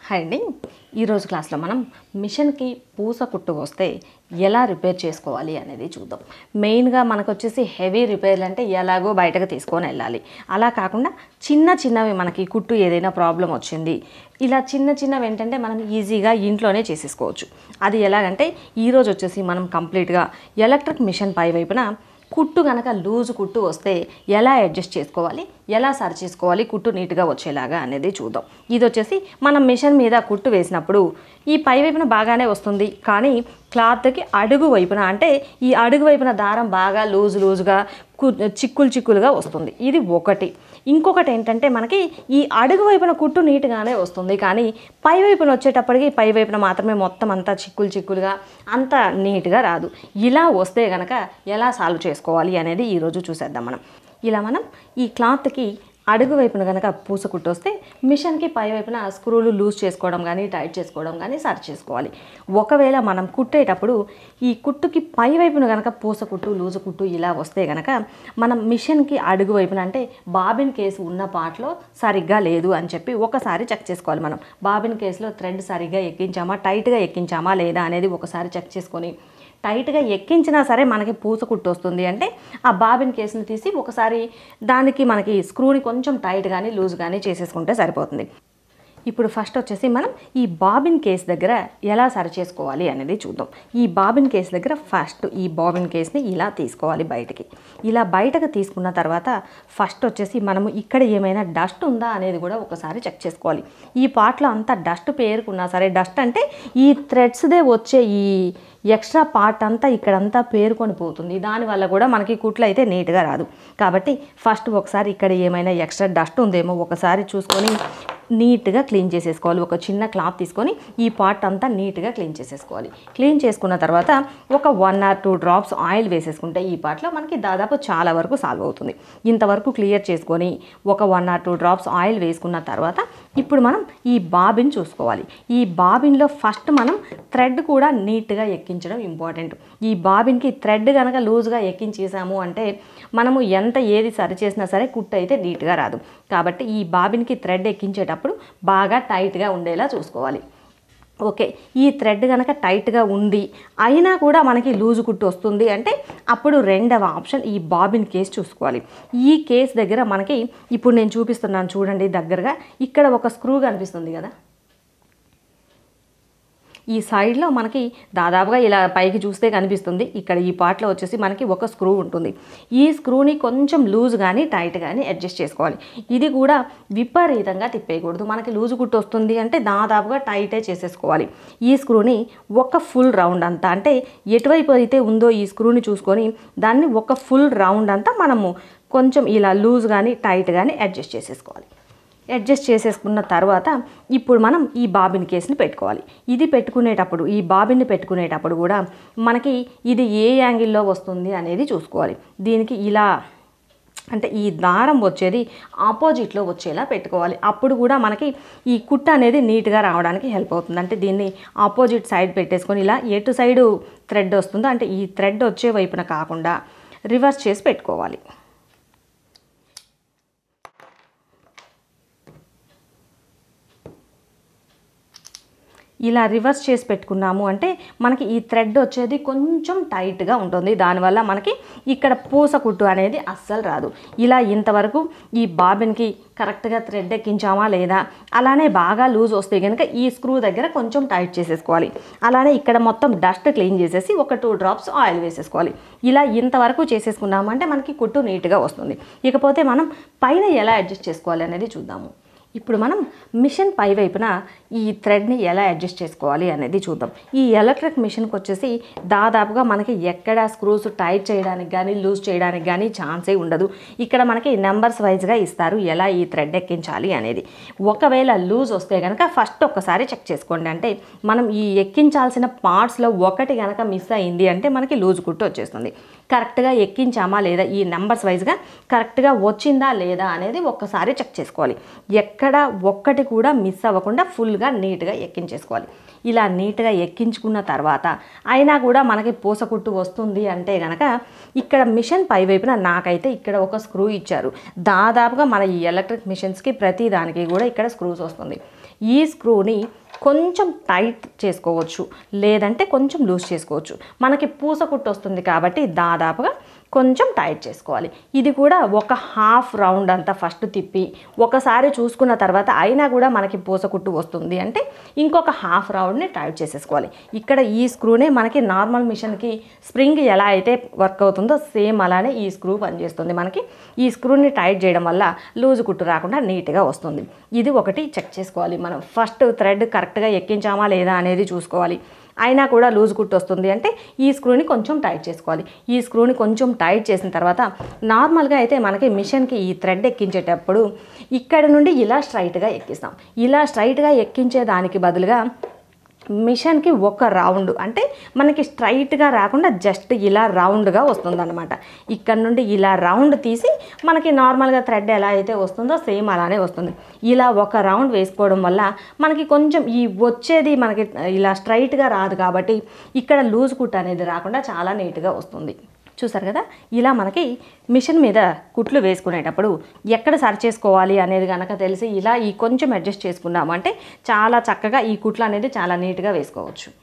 hi అండి ఈరోజు క్లాస్లో మనం మిషన్కి పూస కుట్టు వస్తే ఎలా రిపేర్ చేసుకోవాలి అనేది చూద్దాం మెయిన్గా మనకు వచ్చేసి హెవీ రిపేర్లు అంటే ఎలాగో బయటకు తీసుకొని వెళ్ళాలి అలా కాకుండా చిన్న చిన్నవి మనకి కుట్టు ఏదైనా ప్రాబ్లం వచ్చింది ఇలా చిన్న చిన్నవి ఏంటంటే మనం ఈజీగా ఇంట్లోనే చేసేసుకోవచ్చు అది ఎలాగంటే ఈరోజు వచ్చేసి మనం కంప్లీట్గా ఎలక్ట్రిక్ మిషన్ పై వైపున కుట్టు కనుక లూజ్ కుట్టు వస్తే ఎలా అడ్జస్ట్ చేసుకోవాలి ఎలా సరి చేసుకోవాలి కుట్టు నీట్గా వచ్చేలాగా అనేది చూద్దాం ఇది వచ్చేసి మనం మిషన్ మీద కుట్టు వేసినప్పుడు ఈ పై వైపున బాగానే వస్తుంది కానీ క్లాత్కి అడుగు వైపున అంటే ఈ అడుగు వైపున దారం బాగా లూజ్ లూజ్గా కు చిక్కులు చిక్కులుగా వస్తుంది ఇది ఒకటి ఇంకొకటి ఏంటంటే మనకి ఈ అడుగు వైపున కుట్టు నీట్గానే వస్తుంది కానీ పై వైపున వచ్చేటప్పటికి పై వైపున మాత్రమే మొత్తం అంతా చిక్కులు చిక్కులుగా అంత నీట్గా రాదు ఇలా వస్తే గనక ఎలా సాల్వ్ చేసుకోవాలి అనేది ఈరోజు చూసేద్దాం మనం ఇలా మనం ఈ క్లాత్కి అడుగు వైపున కనుక పూస కుట్టు వస్తే మిషన్కి పై వైపున స్క్రూలు లూజ్ చేసుకోవడం కానీ టైట్ చేసుకోవడం కానీ సరి చేసుకోవాలి ఒకవేళ మనం కుట్టేటప్పుడు ఈ కుట్టుకి పై వైపున కనుక పూస కుట్టు లూజు కుట్టు ఇలా వస్తే కనుక మనం మిషన్కి అడుగు వైపున అంటే బాబిన్ కేసు ఉన్న పార్ట్లో సరిగ్గా లేదు అని చెప్పి ఒకసారి చెక్ చేసుకోవాలి మనం బాబిన్ కేసులో థ్రెడ్ సరిగ్గా ఎక్కించామా టైట్గా ఎక్కించామా లేదా అనేది ఒకసారి చెక్ చేసుకొని టైట్గా ఎక్కించినా సరే మనకి పూస కుట్టు వస్తుంది అంటే ఆ బాబిన్ కేసుని తీసి ఒకసారి దానికి మనకి స్క్రూని కొంచెం టైట్ కానీ లూజ్ కానీ చేసేసుకుంటే సరిపోతుంది ఇప్పుడు ఫస్ట్ వచ్చేసి మనం ఈ బాబిన్ కేస్ దగ్గర ఎలా సరి చేసుకోవాలి అనేది చూద్దాం ఈ బాబిన్ కేస్ దగ్గర ఫస్ట్ ఈ బాబిన్ కేస్ని ఇలా తీసుకోవాలి బయటికి ఇలా బయటకు తీసుకున్న తర్వాత ఫస్ట్ వచ్చేసి మనము ఇక్కడ ఏమైనా డస్ట్ ఉందా అనేది కూడా ఒకసారి చెక్ చేసుకోవాలి ఈ పార్ట్లో అంతా డస్ట్ పేరుకున్నా సరే డస్ట్ అంటే ఈ థ్రెడ్స్దే వచ్చే ఈ ఎక్స్ట్రా పార్ట్ అంతా ఇక్కడంతా పేరుకొని పోతుంది దానివల్ల కూడా మనకి కుట్లు అయితే నీట్గా రాదు కాబట్టి ఫస్ట్ ఒకసారి ఇక్కడ ఏమైనా ఎక్స్ట్రా డస్ట్ ఉందేమో ఒకసారి చూసుకొని నీట్గా క్లీన్ చేసేసుకోవాలి ఒక చిన్న క్లాత్ తీసుకొని ఈ పార్ట్ అంతా నీట్గా క్లీన్ చేసేసుకోవాలి క్లీన్ చేసుకున్న తర్వాత ఒక one or two drops oil వేసేసుకుంటే ఈ పార్ట్లో మనకి దాదాపు చాలా వరకు సాల్వ్ అవుతుంది ఇంతవరకు క్లియర్ చేసుకొని ఒక one or two drops oil వేసుకున్న తర్వాత ఇప్పుడు మనం ఈ బాబిన్ చూసుకోవాలి ఈ బాబిన్లో ఫస్ట్ మనం థ్రెడ్ కూడా నీట్గా ఎక్కించడం ఇంపార్టెంట్ ఈ బాబిన్కి థ్రెడ్ కనుక లూజ్గా ఎక్కించేసాము అంటే మనము ఎంత ఏది సరి చేసినా సరే కుట్టు అయితే నీట్గా రాదు కాబట్టి ఈ బాబిన్కి థ్రెడ్ ఎక్కించేటప్పుడు బాగా టైట్గా ఉండేలా చూసుకోవాలి ఓకే ఈ థ్రెడ్ కనుక టైట్గా ఉంది అయినా కూడా మనకి లూజు కుట్టు వస్తుంది అంటే అప్పుడు రెండవ ఆప్షన్ ఈ బాబిన్ కేస్ చూసుకోవాలి ఈ కేస్ దగ్గర మనకి ఇప్పుడు నేను చూపిస్తున్నాను చూడండి దగ్గరగా ఇక్కడ ఒక స్క్రూ కనిపిస్తుంది కదా ఈ సైడ్లో మనకి దాదాపుగా ఇలా పైకి చూస్తే కనిపిస్తుంది ఇక్కడ ఈ పార్ట్లో వచ్చేసి మనకి ఒక స్క్రూ ఉంటుంది ఈ స్క్రూని కొంచెం లూజ్ కానీ టైట్ కానీ అడ్జస్ట్ చేసుకోవాలి ఇది కూడా విపరీతంగా తిప్పేయకూడదు మనకి లూజు కుట్టు వస్తుంది అంటే దాదాపుగా టైటే చేసేసుకోవాలి ఈ స్క్రూని ఒక ఫుల్ రౌండ్ అంతా అంటే ఎటువైపు అయితే ఉందో ఈ స్క్రూని చూసుకొని దాన్ని ఒక ఫుల్ రౌండ్ అంతా మనము కొంచెం ఇలా లూజ్ కానీ టైట్ కానీ అడ్జస్ట్ చేసేసుకోవాలి అడ్జస్ట్ చేసేసుకున్న తర్వాత ఇప్పుడు మనం ఈ బాబిన్ కేసుని పెట్టుకోవాలి ఇది పెట్టుకునేటప్పుడు ఈ బాబిన్ని పెట్టుకునేటప్పుడు కూడా మనకి ఇది ఏ యాంగిల్లో వస్తుంది అనేది చూసుకోవాలి దీనికి ఇలా అంటే ఈ దారం వచ్చేది ఆపోజిట్లో వచ్చేలా పెట్టుకోవాలి అప్పుడు కూడా మనకి ఈ కుట్ట అనేది నీట్గా రావడానికి హెల్ప్ అవుతుంది అంటే దీన్ని ఆపోజిట్ సైడ్ పెట్టేసుకొని ఇలా ఎటు సైడు థ్రెడ్ వస్తుందో అంటే ఈ థ్రెడ్ వచ్చే వైపున కాకుండా రివర్స్ చేసి పెట్టుకోవాలి ఇలా రివర్స్ చేసి పెట్టుకున్నాము అంటే మనకి ఈ థ్రెడ్ వచ్చేది కొంచెం టైట్గా ఉంటుంది దానివల్ల మనకి ఇక్కడ పూస కుట్టు అనేది అస్సలు రాదు ఇలా ఇంతవరకు ఈ బాబిన్కి కరెక్ట్గా థ్రెడ్ ఎక్కించామా లేదా అలానే బాగా లూజ్ వస్తే కనుక ఈ స్క్రూ దగ్గర కొంచెం టైట్ చేసేసుకోవాలి అలానే ఇక్కడ మొత్తం డస్ట్ క్లీన్ చేసేసి ఒక టూ డ్రాప్స్ ఆయిల్ వేసేసుకోవాలి ఇలా ఇంతవరకు చేసేసుకున్నామంటే మనకి కుట్టు నీట్గా వస్తుంది ఇకపోతే మనం పైన ఎలా అడ్జస్ట్ చేసుకోవాలి అనేది చూద్దాము ఇప్పుడు మనం మిషన్ పై వైపున ఈ థ్రెడ్ని ఎలా అడ్జస్ట్ చేసుకోవాలి అనేది చూద్దాం ఈ ఎలక్ట్రిక్ మిషన్కి వచ్చేసి దాదాపుగా మనకి ఎక్కడ స్క్రూస్ టైట్ చేయడానికి కానీ లూజ్ చేయడానికి కానీ ఛాన్సే ఉండదు ఇక్కడ మనకి నెంబర్స్ వైజ్గా ఇస్తారు ఎలా ఈ థ్రెడ్ ఎక్కించాలి అనేది ఒకవేళ లూజ్ వస్తే కనుక ఫస్ట్ ఒక్కసారి చెక్ చేసుకోండి అంటే మనం ఈ ఎక్కించాల్సిన పార్ట్స్లో ఒకటి కనుక మిస్ అయింది అంటే మనకి లూజ్ కుట్టు వచ్చేస్తుంది కరెక్ట్గా ఎక్కించామా లేదా ఈ నెంబర్స్ వైజ్గా కరెక్ట్గా వచ్చిందా లేదా అనేది ఒక్కసారి చెక్ చేసుకోవాలి ఎక్కడ ఒక్కటి కూడా మిస్ అవ్వకుండా ఫుల్గా నీట్గా ఎక్కించేసుకోవాలి ఇలా నీట్గా ఎక్కించుకున్న తర్వాత అయినా కూడా మనకి పూసకుట్టు వస్తుంది అంటే గనక ఇక్కడ మిషన్ పై వైపున నాకైతే ఇక్కడ ఒక స్క్రూ ఇచ్చారు దాదాపుగా మన ఈ ఎలక్ట్రిక్ మిషన్స్కి ప్రతి దానికి కూడా ఇక్కడ స్క్రూస్ వస్తుంది ఈ స్క్రూని కొంచెం టైట్ చేసుకోవచ్చు లేదంటే కొంచెం లూజ్ చేసుకోవచ్చు మనకి పూస కుట్టు వస్తుంది కాబట్టి దాదాపుగా కొంచెం టైట్ చేసుకోవాలి ఇది కూడా ఒక హాఫ్ రౌండ్ అంతా ఫస్ట్ తిప్పి ఒకసారి చూసుకున్న తర్వాత అయినా కూడా మనకి పూస కుట్టు వస్తుంది అంటే ఇంకొక హాఫ్ రౌండ్ని టైట్ చేసేసుకోవాలి ఇక్కడ ఈ స్క్రూనే మనకి నార్మల్ మిషన్కి స్ప్రింగ్ ఎలా అయితే వర్క్ అవుతుందో సేమ్ అలానే ఈ స్క్రూ పనిచేస్తుంది మనకి ఈ స్క్రూని టైట్ చేయడం వల్ల లూజ్ కుట్టు రాకుండా నీట్గా వస్తుంది ఇది ఒకటి చెక్ చేసుకోవాలి మనం ఫస్ట్ థ్రెడ్ కరెక్ట్గా ఎక్కించామా లేదా అనేది చూసుకోవాలి అయినా కూడా లూజ్ కుట్టు వస్తుంది అంటే ఈ స్క్రూని కొంచెం టైట్ చేసుకోవాలి ఈ స్క్రూని కొంచెం టైట్ చేసిన తర్వాత నార్మల్గా అయితే మనకి మిషన్కి ఈ థ్రెడ్ ఎక్కించేటప్పుడు ఇక్కడ నుండి ఇలా స్ట్రైట్గా ఎక్కిస్తాం ఇలా స్ట్రైట్గా ఎక్కించే దానికి బదులుగా మిషన్కి ఒక రౌండ్ అంటే మనకి స్ట్రైట్గా రాకుండా జస్ట్ ఇలా రౌండ్గా వస్తుందన్నమాట ఇక్కడ నుండి ఇలా రౌండ్ తీసి మనకి నార్మల్గా థ్రెడ్ ఎలా అయితే వస్తుందో సేమ్ అలానే వస్తుంది ఇలా ఒక రౌండ్ వేసుకోవడం వల్ల మనకి కొంచెం ఈ వచ్చేది మనకి ఇలా స్ట్రైట్గా రాదు కాబట్టి ఇక్కడ లూజ్ కుట్ అనేది రాకుండా చాలా నీట్గా వస్తుంది చూసారు కదా ఇలా మనకి మిషన్ మీద కుట్లు వేసుకునేటప్పుడు ఎక్కడ సరి చేసుకోవాలి అనేది కనుక తెలిసి ఇలా ఈ కొంచెం అడ్జస్ట్ చేసుకున్నామంటే చాలా చక్కగా ఈ కుట్లు అనేది చాలా నీట్గా వేసుకోవచ్చు